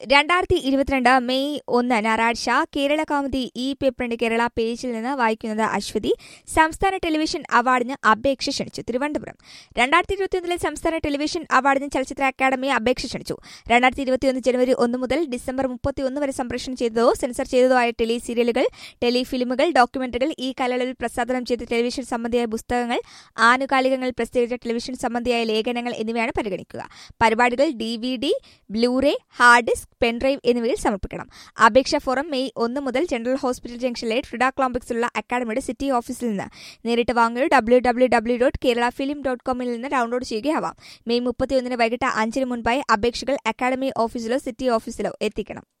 രണ്ടായിരത്തി ഇരുപത്തിരണ്ട് മെയ് ഒന്ന് ഞായറാഴ്ച കേരള കൗമുദി ഈ പേപ്പറിന്റെ കേരള പേജിൽ നിന്ന് വായിക്കുന്നത് അശ്വതി സംസ്ഥാന ടെലിവിഷൻ അവാർഡിന് അപേക്ഷ ക്ഷണിച്ചു തിരുവനന്തപുരം രണ്ടായിരത്തി ഇരുപത്തിയൊന്നിലെ സംസ്ഥാന ടെലിവിഷൻ അവാർഡിന് ചലച്ചിത്ര അക്കാദമി അപേക്ഷ ക്ഷണിച്ചു രണ്ടായിരത്തി ഇരുപത്തിയൊന്ന് ജനുവരി ഒന്ന് മുതൽ ഡിസംബർ മുപ്പത്തിയൊന്ന് വരെ സംപ്രേഷണം ചെയ്തതോ സെൻസർ ചെയ്തതോ ആയ ടെലി സീരിയലുകൾ ടെലി ഫിലിമുകൾ ഡോക്യുമെന്ററികൾ ഈ കാലയളവിൽ പ്രസാദനം ചെയ്ത ടെലിവിഷൻ സംബന്ധിയായ പുസ്തകങ്ങൾ ആനുകാലികങ്ങളിൽ പ്രസിദ്ധീകരിച്ച ടെലിവിഷൻ സംബന്ധിയായ ലേഖനങ്ങൾ എന്നിവയാണ് പരിഗണിക്കുക പരിപാടികൾ D V D Blu-ray hard disk pen drive എന്നിവയിൽ സമർപ്പിക്കണം അപേക്ഷാ ഫോറം മെയ് ഒന്ന് മുതൽ ജനറൽ ഹോസ്പിറ്റൽ ജംഗ്ഷനിലെ ട്രിഡ കോംപ്ലക്സിലുള്ള അക്കാദമിയുടെ സിറ്റി ഓഫീസിൽ നിന്ന് നേരിട്ട് വാങ്ങുകയോ W W W dot Kerala film dot കോമിൽ നിന്ന് ഡൗൺലോഡ് ചെയ്യുകയാവാം മെയ് മുപ്പത്തിയൊന്നിന് വൈകിട്ട് അഞ്ചിന് മുൻപായി അപേക്ഷകൾ അക്കാദമി ഓഫീസിലോ സിറ്റി ഓഫീസിലോ എത്തിക്കണം